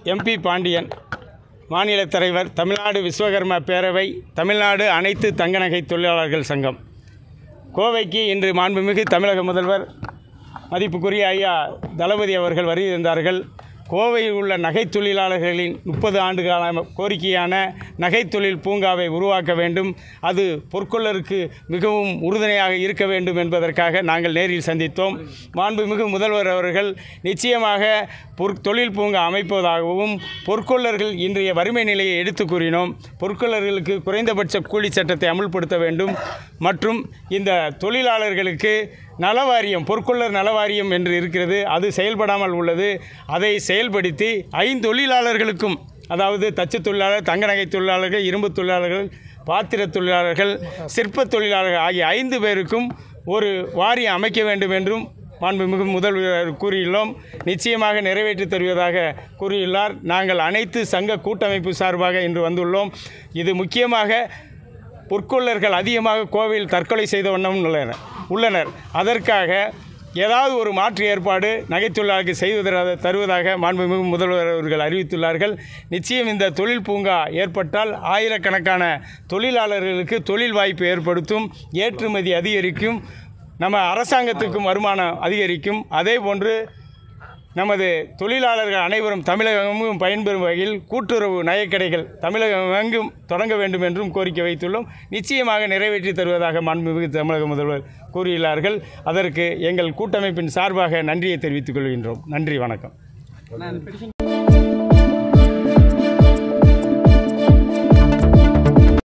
MP Pandian மாநில தலைவர் தமிழ்நாடு விஸ்வகர்ம பேரவை தமிழ்நாடு அனைத்து தங்க நகை தொழிலாளர்கள் சங்கம் கோவைக்கு இன்று மாண்புமிகு தமிழக முதல்வர் மதிப்புக்குரிய ஐயா தளபதி அவர்கள் வருகின்றார்கள் கோவையில் உள்ள நகைத் தொழிலாளர்களின் முப்பது ஆண்டு கால கோரிக்கையான நகைத் தொழில் பூங்காவை உருவாக்க வேண்டும் அது பொற்கொள்ளருக்கு மிகவும் உறுதுணையாக இருக்க வேண்டும் என்பதற்காக நாங்கள் நேரில் சந்தித்தோம் மாண்புமிகு முதல்வர் அவர்கள் நிச்சயமாக பொற் தொழில் பூங்கா அமைப்பதாகவும் பொற்கொள்ளர்கள் இன்றைய வறுமை நிலையை எடுத்து கூறினோம் பொற்கொள்ளர்களுக்கு குறைந்தபட்ச கூலி சட்டத்தை அமுல்படுத்த வேண்டும் மற்றும் இந்த தொழிலாளர்களுக்கு நலவாரியம் பொற்கொள்ளர் நலவாரியம் என்று இருக்கிறது அது செயல்படாமல் உள்ளது அதை செயல்படுத்தி ஐந்தொழிலாளர்களுக்கும் அதாவது தச்சு தொழிலாளர் தங்க நகை தொழிலாளர்கள் இரும்பு தொழிலாளர்கள் பாத்திர தொழிலாளர்கள் சிற்ப தொழிலாளர்கள் ஆகிய ஐந்து பேருக்கும் ஒரு வாரியம் அமைக்க வேண்டும் என்றும் மாண்புமிகு முதல்வர் கூறியுள்ளோம் நிச்சயமாக நிறைவேற்றி தருவதாக கூறியுள்ளார் நாங்கள் அனைத்து சங்க கூட்டமைப்பு சார்பாக இன்று வந்துள்ளோம் இது முக்கியமாக பொற்கொள்ளர்கள் அதிகமாக கோவையில் தற்கொலை செய்த வண்ணம் உள்ளனர் உள்ளனர் அதற்காக ஏதாவது ஒரு மாற்று ஏற்பாடு நகைத்தொழிலாளருக்கு செய்வதாக தருவதாக மாண்புமிகு முதல்வர் அவர்கள் அறிவித்துள்ளார்கள் நிச்சயம் இந்த தொழில் பூங்கா ஏற்பட்டால் ஆயிரக்கணக்கான தொழிலாளர்களுக்கு தொழில் வாய்ப்பு ஏற்படுத்தும் ஏற்றுமதி அதிகரிக்கும் நம்ம அரசாங்கத்துக்கும் வருமானம் அதிகரிக்கும் அதே போன்று நமது தொழிலாளர்கள் அனைவரும் தமிழகமும் பயன்பெறும் வகையில் கூட்டுறவு நகைக்கடைகள் தமிழகம் எங்கும் தொடங்க வேண்டும் என்றும் கோரிக்கை வைத்துள்ளோம் நிச்சயமாக நிறைவேற்றி தருவதாக மாண்புமிகு தமிழக முதல்வர் கூறியுள்ளார்கள் அதற்கு எங்கள் கூட்டமைப்பின் சார்பாக நன்றியை தெரிவித்துக் கொள்கின்றோம் நன்றி வணக்கம்